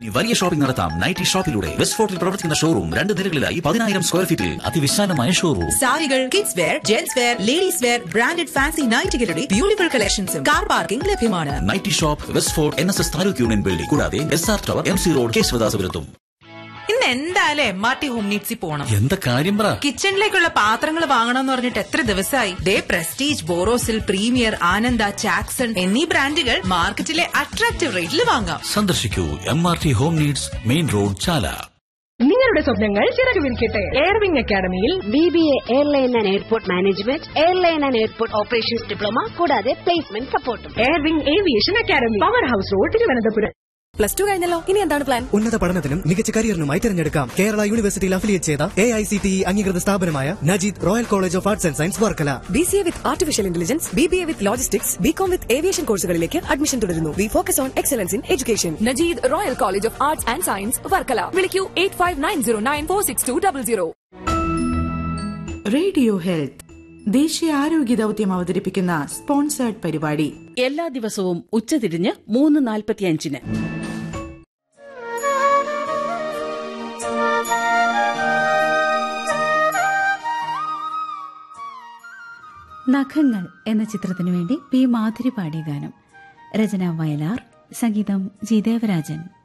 ഇനി വലിയ ഷോപ്പിംഗ് നടത്താം നൈറ്റി ഷോപ്പിലൂടെ വെസ്റ്റ് ഫോർട്ടിൽ പ്രവർത്തിക്കുന്ന ഷോറൂം രണ്ട് നിലകളിലായി പതിനായിരം സ്ക്വയർ ഫീറ്റിൽ അതിവിശാലമായ ഷോറൂം സാരികൾ kids wear gents wear ladies wear branded fancy നൈറ്റുകളുടെ ബ്യൂട്ടിഫുൾ കളക്ഷൻസും കാർ പാർക്കിംഗ് ലഭ്യമാണ് nighty shop west fort N S S taluk union building കൂടാതെ S R tower M C road കേശവദാസപുരത്തും ഇന്ന് എന്തായാലും എം ആർ ടി ഹോം നീഡ്സിൽ പോണം എന്താ കാര്യം പറ കിച്ചണിലേക്കുള്ള പാത്രങ്ങൾ വാങ്ങണമെന്ന് പറഞ്ഞിട്ട് എത്ര ദിവസമായി ദേ പ്രസ്റ്റീജ് ബോറോസിൽ പ്രീമിയർ ആനന്ദ ചാക്സൺ എന്നീ ബ്രാൻഡുകൾ മാർക്കറ്റിലെ അട്രാക്റ്റീവ് റേറ്റിൽ വാങ്ങാം സന്ദർശിക്കൂ M R T home needs main road Chala നിങ്ങളുടെ സ്വപ്നങ്ങൾ ചിറക് വിരിക്കട്ടെ എയർവിംഗ് അക്കാദമിയിൽ B B A airline and airport management airline and airport operations diploma കൂടാതെ പ്ലേസ്മെന്റ് സപ്പോർട്ടും Airwing aviation academy power house road Thiruvananthapuram plus two കഴിഞ്ഞല്ലോ ഇനി എന്താണ് പ്ലാൻ ഉന്നത പഠനത്തിനും മികച്ച കരിയറിനുമായി തിരഞ്ഞെടുക്കാം കേരള യൂണിവേഴ്സിറ്റിയിൽ അഫിലിയേറ്റ് ചെയ്ത എ ഐ സി ടി അംഗീകൃത സ്ഥാപനമായ Najeed royal college of arts and science Varkala B C A with artificial intelligence B B A with logistics B com with aviation കോഴ്സുകളിലേക്ക് അഡ്മിഷൻ തുടരുന്നു we focus on excellence in education Najeed royal college of arts and science Varkala വിളിക്കൂ eight five nine zero nine four six two double zero radio health ദേശീയ ആരോഗ്യ ദൌത്യം അവതരിപ്പിക്കുന്ന sponsored പരിപാടി എല്ലാ ദിവസവും ഉച്ചതിരിഞ്ഞ് മൂന്ന് നാൽപ്പത്തിയഞ്ചിന് നഖങ്ങൾ എന്ന ചിത്രത്തിനു വേണ്ടി പി മാധുരി പാടിയ ഗാനം രചന വയലാർ സംഗീതം ജി ദേവരാജൻ